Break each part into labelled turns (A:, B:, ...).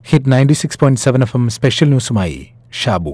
A: hit ninety six point seven F M special ന്യൂസുമായി ഷാബു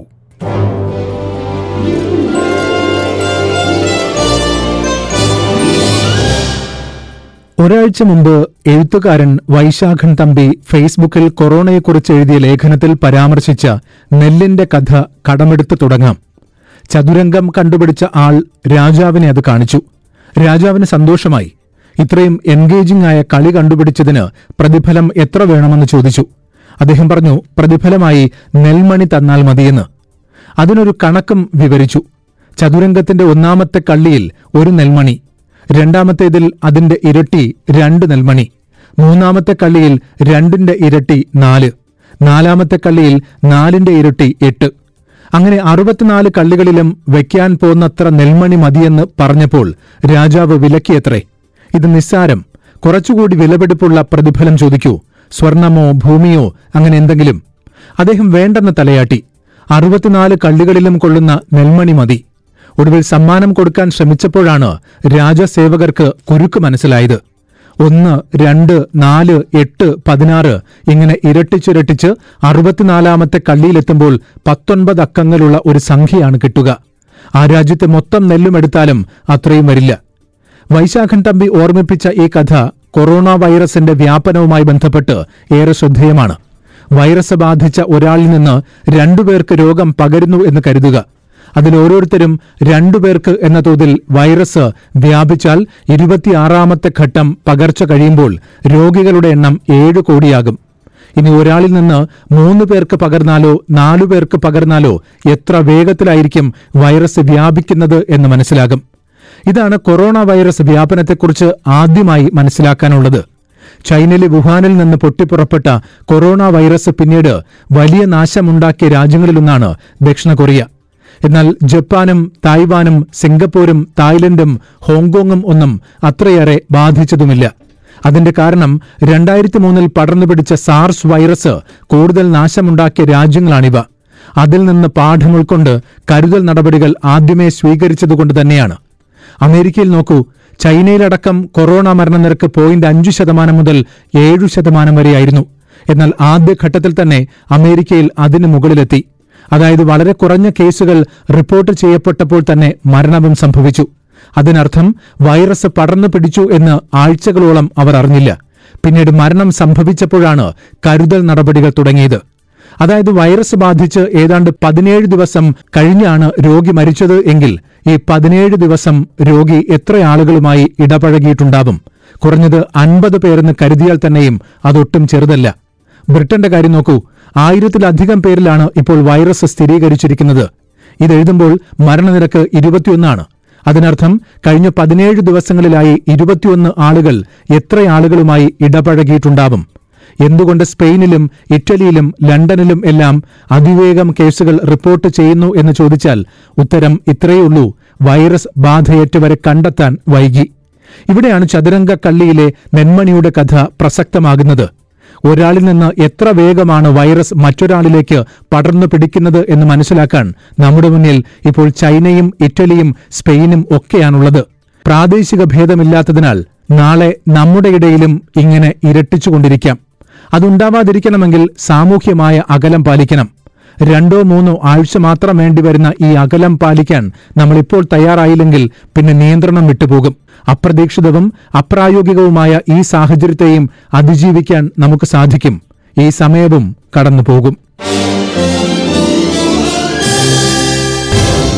A: ഒരാഴ്ച മുമ്പ് എഴുത്തുകാരൻ വൈശാഖൻ തമ്പി ഫേസ്ബുക്കിൽ കൊറോണയെക്കുറിച്ച് എഴുതിയ ലേഖനത്തിൽ പരാമർശിച്ച നെല്ലിന്റെ കഥ കടമെടുത്ത് തുടങ്ങാം ചതുരംഗം കണ്ടുപിടിച്ച ആൾ രാജാവിനെ അത് കാണിച്ചു രാജാവിന് സന്തോഷമായി ഇത്രയും എൻഗേജിംഗ് ആയ കളി കണ്ടുപിടിച്ചതിന് പ്രതിഫലം എത്ര വേണമെന്ന് ചോദിച്ചു അദ്ദേഹം പറഞ്ഞു പ്രതിഫലമായി നെൽമണി തന്നാൽ മതിയെന്ന് അതിനൊരു കണക്കും വിവരിച്ചു ചതുരംഗത്തിന്റെ ഒന്നാമത്തെ കള്ളിയിൽ ഒരു നെൽമണി രണ്ടാമത്തേതിൽ അതിന്റെ ഇരട്ടി രണ്ട് നെൽമണി മൂന്നാമത്തെ കള്ളിയിൽ രണ്ടിന്റെ ഇരട്ടി നാല് നാലാമത്തെ കള്ളിയിൽ നാലിന്റെ ഇരട്ടി എട്ട് അങ്ങനെ അറുപത്തിനാല് കള്ളികളിലും വയ്ക്കാൻ പോന്നത്ര നെൽമണി മതിയെന്ന് പറഞ്ഞപ്പോൾ രാജാവ് വിലക്കിയത്രേ ഇത് നിസ്സാരം കുറച്ചുകൂടി വിലപിടിപ്പുള്ള പ്രതിഫലം ചോദിക്കൂ സ്വർണമോ ഭൂമിയോ അങ്ങനെ എന്തെങ്കിലും അദ്ദേഹം വേണ്ടെന്ന് തലയാട്ടി അറുപത്തിനാല് കള്ളികളിലും കൊള്ളുന്ന നെൽമണി മതി ഒടുവിൽ സമ്മാനം കൊടുക്കാൻ ശ്രമിച്ചപ്പോഴാണ് രാജസേവകർക്ക് കുരുക്ക് മനസ്സിലായത് ഒന്ന് രണ്ട് നാല് എട്ട് പതിനാറ് ഇങ്ങനെ ഇരട്ടിച്ചിരട്ടിച്ച് അറുപത്തിനാലാമത്തെ കള്ളിയിലെത്തുമ്പോൾ പത്തൊൻപത് അക്കങ്ങളുള്ള ഒരു സംഖ്യയാണ് കിട്ടുക ആ രാജ്യത്തെ മൊത്തം നെല്ലുമെടുത്താലും അത്രയും വരില്ല വൈശാഖൻ തമ്പി ഓർമ്മിപ്പിച്ച ഈ കഥ കൊറോണ വൈറസിന്റെ വ്യാപനവുമായി ബന്ധപ്പെട്ട് ഏറെ ശ്രദ്ധേയമാണ് വൈറസ് ബാധിച്ച ഒരാളിൽ നിന്ന് രണ്ടുപേർക്ക് രോഗം പകരുന്നു എന്ന് കരുതുക അതിൽ ഓരോരുത്തരും രണ്ടുപേർക്ക് എന്ന തോതിൽ വൈറസ് വ്യാപിച്ചാൽ ഇരുപത്തിയാറാമത്തെ ഘട്ടം പകർച്ച കഴിയുമ്പോൾ രോഗികളുടെ എണ്ണം ഏഴ് കോടിയാകും ഇനി ഒരാളിൽ നിന്ന് മൂന്ന് പേർക്ക് പകർന്നാലോ നാലു പേർക്ക് പകർന്നാലോ എത്ര വേഗത്തിലായിരിക്കും വൈറസ് വ്യാപിക്കുന്നത് എന്ന് മനസ്സിലാകും ഇതാണ് കൊറോണ വൈറസ് വ്യാപനത്തെക്കുറിച്ച് ആദ്യമായി മനസ്സിലാക്കാനുള്ളത് ചൈനയിലെ വുഹാനിൽ നിന്ന് പൊട്ടിപ്പുറപ്പെട്ട കൊറോണ വൈറസ് പിന്നീട് വലിയ നാശമുണ്ടാക്കിയ രാജ്യങ്ങളിലൊന്നാണ് ദക്ഷിണ കൊറിയ എന്നാൽ ജപ്പാനും തായ്വാനും സിംഗപ്പൂരും തായ്ലൻഡും ഹോങ്കോങ്ങും ഒന്നും അത്രയേറെ ബാധിച്ചതുമില്ല അതിന്റെ കാരണം രണ്ടായിരത്തി മൂന്നിൽ പടർന്നു പിടിച്ച സാർസ് വൈറസ് കൂടുതൽ നാശമുണ്ടാക്കിയ രാജ്യങ്ങളാണിവ അതിൽ നിന്ന് പാഠം ഉൾക്കൊണ്ട് കരുതൽ നടപടികൾ ആദ്യമേ സ്വീകരിച്ചതുകൊണ്ട് തന്നെയാണ് അമേരിക്കയിൽ നോക്കൂ ചൈനയിലടക്കം കൊറോണ മരണനിരക്ക് പോയിന്റ് അഞ്ചു ശതമാനം മുതൽ ഏഴു ശതമാനം വരെയായിരുന്നു എന്നാൽ ആദ്യഘട്ടത്തിൽ തന്നെ അമേരിക്കയിൽ അതിന് മുകളിലെത്തി അതായത് വളരെ കുറഞ്ഞ കേസുകൾ റിപ്പോർട്ട് ചെയ്യപ്പെട്ടപ്പോൾ തന്നെ മരണവും സംഭവിച്ചു അതിനർത്ഥം വൈറസ് പടർന്നു പിടിച്ചു എന്ന് ആഴ്ചകളോളം അവർ അറിഞ്ഞില്ല പിന്നീട് മരണം സംഭവിച്ചപ്പോഴാണ് കരുതൽ നടപടികൾ തുടങ്ങിയത് അതായത് വൈറസ് ബാധിച്ച് ഏതാണ്ട് പതിനേഴ് ദിവസം കഴിഞ്ഞാണ് രോഗി മരിച്ചത് എങ്കിൽ ഈ പതിനേഴ് ദിവസം രോഗി എത്ര ആളുകളുമായി ഇടപഴകിയിട്ടുണ്ടാവും കുറഞ്ഞത് അൻപത് പേരെന്ന് കരുതിയാൽ തന്നെയും അതൊട്ടും ചെറുതല്ല ബ്രിട്ടന്റെ കാര്യം നോക്കൂ ആയിരത്തിലധികം പേരിലാണ് ഇപ്പോൾ വൈറസ് സ്ഥിരീകരിച്ചിരിക്കുന്നത് ഇതെഴുതുമ്പോൾ മരണനിരക്ക് ഇരുപത്തിയൊന്നാണ് അതിനർത്ഥം കഴിഞ്ഞ പതിനേഴ് ദിവസങ്ങളിലായി ഇരുപത്തിയൊന്ന് ആളുകൾ എത്ര ആളുകളുമായി ഇടപഴകിയിട്ടുണ്ടാവും എന്തുകൊണ്ട് സ്പെയിനിലും ഇറ്റലിയിലും ലണ്ടനിലും എല്ലാം അതിവേഗം കേസുകൾ റിപ്പോർട്ട് ചെയ്യുന്നു എന്ന് ചോദിച്ചാൽ ഉത്തരം ഇത്രയുള്ളൂ വൈറസ് ബാധയേറ്റവരെ കണ്ടെത്താൻ വൈകി ഇവിടെയാണ് ചതുരംഗ കള്ളിയിലെ നെന്മണിയുടെ കഥ പ്രസക്തമാകുന്നത് ഒരാളിൽ നിന്ന് എത്ര വേഗമാണ് വൈറസ് മറ്റൊരാളിലേക്ക് പടർന്നു പിടിക്കുന്നത് എന്ന് മനസ്സിലാക്കാൻ നമ്മുടെ മുന്നിൽ ഇപ്പോൾ ചൈനയും ഇറ്റലിയും സ്പെയിനും ഒക്കെയാണുള്ളത് പ്രാദേശിക ഭേദമില്ലാത്തതിനാൽ നാളെ നമ്മുടെ ഇടയിലും ഇങ്ങനെ ഇരട്ടിച്ചുകൊണ്ടിരിക്കാം അതുണ്ടാവാതിരിക്കണമെങ്കിൽ സാമൂഹ്യമായ അകലം പാലിക്കണം രണ്ടോ മൂന്നോ ആഴ്ച മാത്രം വേണ്ടിവരുന്ന ഈ അകലം പാലിക്കാൻ നമ്മളിപ്പോൾ തയ്യാറായില്ലെങ്കിൽ പിന്നെ നിയന്ത്രണം വിട്ടുപോകും അപ്രതീക്ഷിതവും അപ്രായോഗികവുമായ ഈ സാഹചര്യത്തെയും അതിജീവിക്കാൻ നമുക്ക് സാധിക്കും ഈ സമയവും കടന്നുപോകും